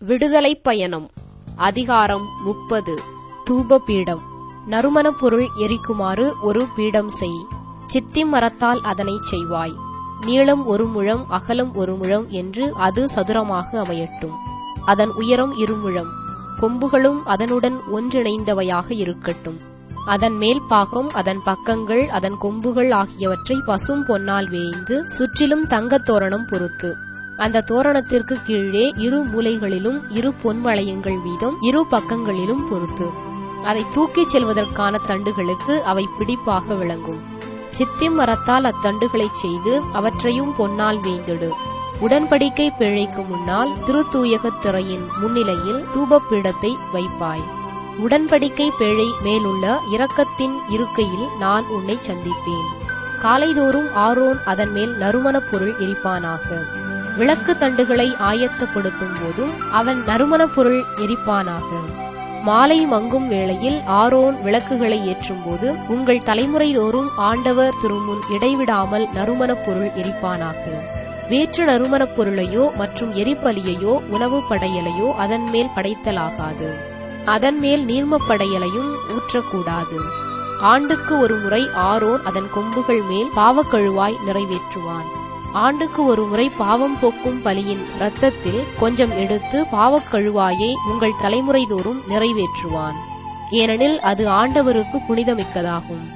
விடுதலைப் பயணம் அதிகாரம் முப்பது தூப பீடம் நறுமணப் பொருள் எரிக்குமாறு ஒரு பீடம் செய் சித்தி மரத்தால் அதனைச் செய்வாய் நீளம் ஒரு முழம் அகலம் ஒரு முழம் என்று அது சதுரமாக அமையட்டும் அதன் உயரம் இருமுழம் கொம்புகளும் அதனுடன் ஒன்றிணைந்தவையாக இருக்கட்டும் அதன் மேல் பாகம் அதன் பக்கங்கள் அதன் கொம்புகள் ஆகியவற்றை பசும் பொன்னால் வேய்ந்து சுற்றிலும் தங்கத் தோரணம் பொருத்து அந்த தோரணத்திற்கு கீழே இரு மூலைகளிலும் இரு பொன் வளையங்கள் வீதம் இரு பக்கங்களிலும் பொருத்து அதை தூக்கிச் செல்வதற்கான தண்டுகளுக்கு அவை பிடிப்பாக விளங்கும் சித்திம் மரத்தால் அத்தண்டுகளைச் செய்து அவற்றையும் பொன்னால் வேய்ந்திடு உடன்படிக்கை பிழைக்கு முன்னால் திருத்தூயகத் திரையின் முன்னிலையில் தூபப் பீடத்தை வைப்பாய் உடன்படிக்கை பேழை மேலுள்ள இரக்கத்தின் இருக்கையில் நான் உன்னை சந்திப்பேன் காலைதோறும் ஆரோன் அதன் மேல் நறுமணப் பொருள் எரிப்பானாக விளக்கு தண்டுகளை ஆயத்தப்படுத்தும் போதும் அவன் நறுமணப் பொருள் எரிப்பானாக மாலை மங்கும் வேளையில் ஆரோன் விளக்குகளை ஏற்றும்போது உங்கள் தலைமுறை தோறும் ஆண்டவர் திருமுன் இடைவிடாமல் நறுமணப் பொருள் எரிப்பானாக வேற்று நறுமணப் பொருளையோ மற்றும் எரிபலியையோ உணவு படையலையோ அதன் மேல் படைத்தலாகாது அதன் மேல் நீர்மப் படையலையும் ஊற்றக்கூடாது ஆண்டுக்கு ஒரு முறை ஆரோன் அதன் கொம்புகள் மேல் பாவக்கழுவாய் நிறைவேற்றுவான் ஆண்டுக்கு ஒரு முறை பாவம் போக்கும் பலியின் இரத்தத்தில் கொஞ்சம் எடுத்து பாவக்கழுவாயை உங்கள் தலைமுறை தோறும் நிறைவேற்றுவான் ஏனெனில் அது ஆண்டவருக்கு புனிதமிக்கதாகும்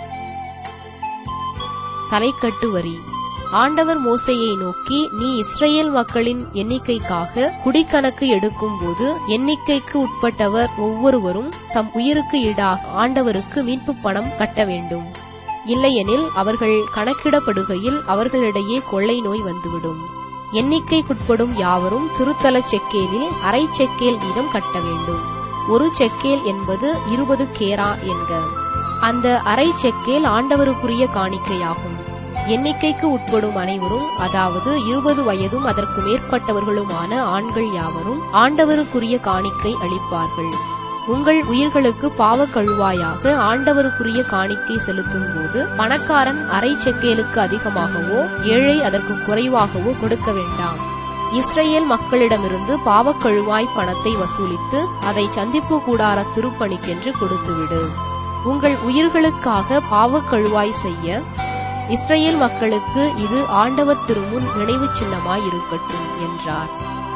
தலைக்கட்டு வரி ஆண்டவர் மோசையை நோக்கி நீ இஸ்ரேல் மக்களின் எண்ணிக்கைக்காக குடிக்கணக்கு எடுக்கும்போது எண்ணிக்கைக்கு உட்பட்டவர் ஒவ்வொருவரும் தம் உயிருக்கு ஈடாக ஆண்டவருக்கு மீட்பு பணம் கட்ட வேண்டும் இல்லையெனில் அவர்கள் கணக்கிடப்படுகையில் அவர்களிடையே கொள்ளை நோய் வந்துவிடும் எண்ணிக்கைக்குட்படும் யாவரும் திருத்தல செக்கேலில் அரை செக்கேல் வீதம் கட்ட வேண்டும் ஒரு செக்கேல் என்பது இருபது கேரா என்க அந்த அரை செக்கேல் ஆண்டவருக்குரிய காணிக்கையாகும் எண்ணிக்கைக்கு உட்படும் அனைவரும் அதாவது இருபது வயதும் அதற்கு மேற்பட்டவர்களுமான ஆண்கள் யாவரும் ஆண்டவருக்குரிய காணிக்கை அளிப்பார்கள் உங்கள் உயிர்களுக்கு பாவக் கழுவாயாக ஆண்டவருக்குரிய காணிக்கை செலுத்தும் போது பணக்காரன் அரை செக்கேலுக்கு அதிகமாகவோ ஏழை அதற்கு குறைவாகவோ கொடுக்க வேண்டாம் இஸ்ரேல் மக்களிடமிருந்து பாவக் கழுவாய் பணத்தை வசூலித்து அதை சந்திப்பு கூடார திருப்பணிக்கென்று கொடுத்துவிடு உங்கள் உயிர்களுக்காக பாவக் கழுவாய் செய்ய இஸ்ரேல் மக்களுக்கு இது ஆண்டவர் திருமுன் நினைவு சின்னமாய் இருக்கட்டும் என்றார்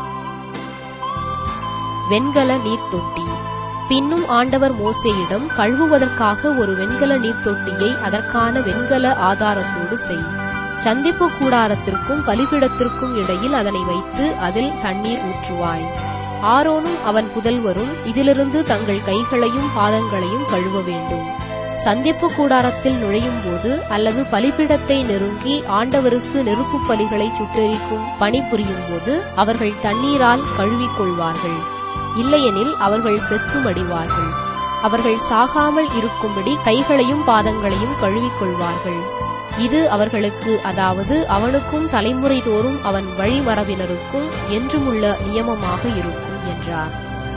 வெண்கல நீர்த்தொட்டி பின்னும் ஆண்டவர் மோசேயிடம் கழுவுவதற்காக ஒரு வெண்கல நீர்த்தொட்டியை அதற்கான வெண்கல ஆதாரத்தோடு செய் சந்திப்பு கூடாரத்திற்கும் பலிபிடத்திற்கும் இடையில் அதனை வைத்து அதில் தண்ணீர் ஊற்றுவாய் ஆரோனும் அவன் புதல்வரும் இதிலிருந்து தங்கள் கைகளையும் பாதங்களையும் கழுவ வேண்டும் சந்திப்பு கூடாரத்தில் நுழையும் போது அல்லது பலிபிடத்தை நெருங்கி ஆண்டவருக்கு நெருப்பு பலிகளை சுட்டெரிக்கும் பணிபுரியும் போது அவர்கள் தண்ணீரால் கழுவிக்கொள்வார்கள் இல்லையெனில் அவர்கள் செத்து மடிவார்கள் அவர்கள் சாகாமல் இருக்கும்படி கைகளையும் பாதங்களையும் கழுவிக்கொள்வார்கள் இது அவர்களுக்கு அதாவது அவனுக்கும் தலைமுறை தோறும் அவன் வழிமரபினருக்கும் என்றுமுள்ள நியமமாக இருக்கும் என்றார்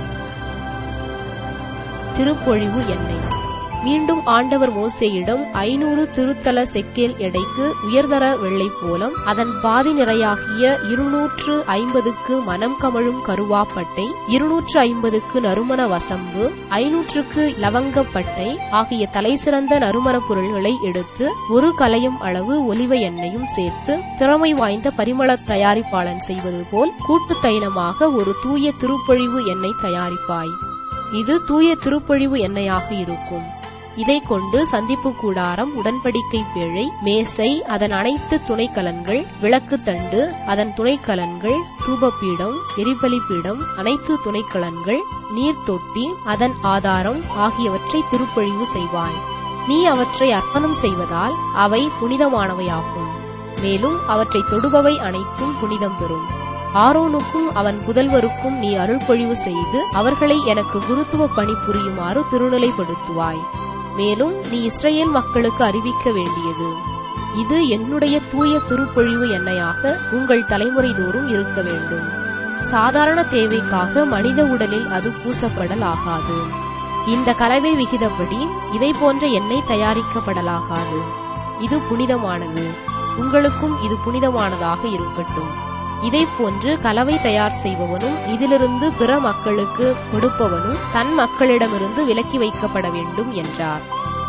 திருப்பொழிவு எண்ணெய் மீண்டும் ஆண்டவர் மோசேயிடம் ஐநூறு திருத்தல செக்கேல் எடைக்கு உயர்தர வெள்ளை போலம் அதன் பாதி நிறையாகிய இருநூற்று ஐம்பதுக்கு மனம் கமழும் கருவாப்பட்டை இருநூற்று ஐம்பதுக்கு நறுமண வசம்பு ஐநூற்றுக்கு லவங்கப்பட்டை ஆகிய தலைசிறந்த நறுமணப் பொருள்களை எடுத்து ஒரு கலையும் அளவு ஒலிவ எண்ணெயும் சேர்த்து திறமை வாய்ந்த பரிமள தயாரிப்பாளன் செய்வது போல் கூட்டு தைலமாக ஒரு தூய திருப்பொழிவு எண்ணெய் தயாரிப்பாய் இது தூய திருப்பொழிவு எண்ணெயாக இருக்கும் இதை கொண்டு சந்திப்பு கூடாரம் உடன்படிக்கை பேழை மேசை அதன் அனைத்து துணைக்கலன்கள் விளக்கு தண்டு அதன் துணைக்கலன்கள் தூபப்பீடம் எரிபலி பீடம் அனைத்து துணைக்கலன்கள் நீர் தொட்டி அதன் ஆதாரம் ஆகியவற்றை திருப்பொழிவு செய்வாய் நீ அவற்றை அர்ப்பணம் செய்வதால் அவை புனிதமானவையாகும் மேலும் அவற்றை தொடுபவை அனைத்தும் புனிதம் பெறும் ஆரோனுக்கும் அவன் புதல்வருக்கும் நீ அருள்பொழிவு செய்து அவர்களை எனக்கு குருத்துவ பணி புரியுமாறு திருநிலைப்படுத்துவாய் மேலும் நீ இஸ்ரேல் மக்களுக்கு அறிவிக்க வேண்டியது இது என்னுடைய தூய திருப்பொழிவு எண்ணெயாக உங்கள் தலைமுறை தோறும் இருக்க வேண்டும் சாதாரண தேவைக்காக மனித உடலில் அது பூசப்படல் ஆகாது இந்த கலவை விகிதப்படி இதை போன்ற எண்ணெய் தயாரிக்கப்படலாகாது இது புனிதமானது உங்களுக்கும் இது புனிதமானதாக இருக்கட்டும் இதைப் போன்று கலவை தயார் செய்பவனும் இதிலிருந்து பிற மக்களுக்கு கொடுப்பவனும் தன் மக்களிடமிருந்து விலக்கி வைக்கப்பட வேண்டும் என்றார்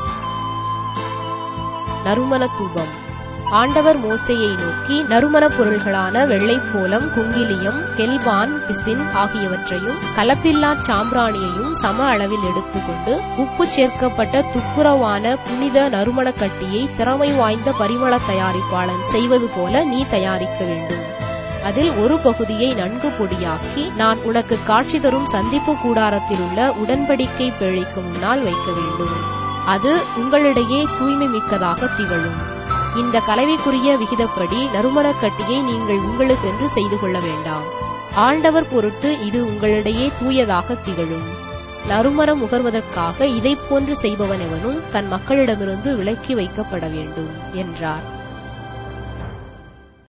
நறுமண தூபம் ஆண்டவர் மோசையை நோக்கி நறுமணப் பொருள்களான வெள்ளைப்போலம் குங்கிலியம் கெல்பான் பிசின் ஆகியவற்றையும் கலப்பில்லா சாம்பிராணியையும் சம அளவில் எடுத்துக்கொண்டு உப்பு சேர்க்கப்பட்ட துப்புரவான புனித நறுமணக் கட்டியை திறமை வாய்ந்த பரிமள தயாரிப்பாளன் செய்வது போல நீ தயாரிக்க வேண்டும் அதில் ஒரு பகுதியை நன்கு பொடியாக்கி நான் உனக்கு காட்சி தரும் சந்திப்பு கூடாரத்தில் உள்ள உடன்படிக்கை பிழைக்கு முன்னால் வைக்க வேண்டும் அது உங்களிடையே தூய்மை மிக்கதாக திகழும் இந்த கலவைக்குரிய விகிதப்படி நறுமணக் கட்டியை நீங்கள் உங்களுக்கென்று செய்து கொள்ள வேண்டாம் ஆண்டவர் பொருட்டு இது உங்களிடையே தூயதாக திகழும் நறுமணம் முகர்வதற்காக இதைப் போன்று செய்பவனெவனும் தன் மக்களிடமிருந்து விலக்கி வைக்கப்பட வேண்டும் என்றார்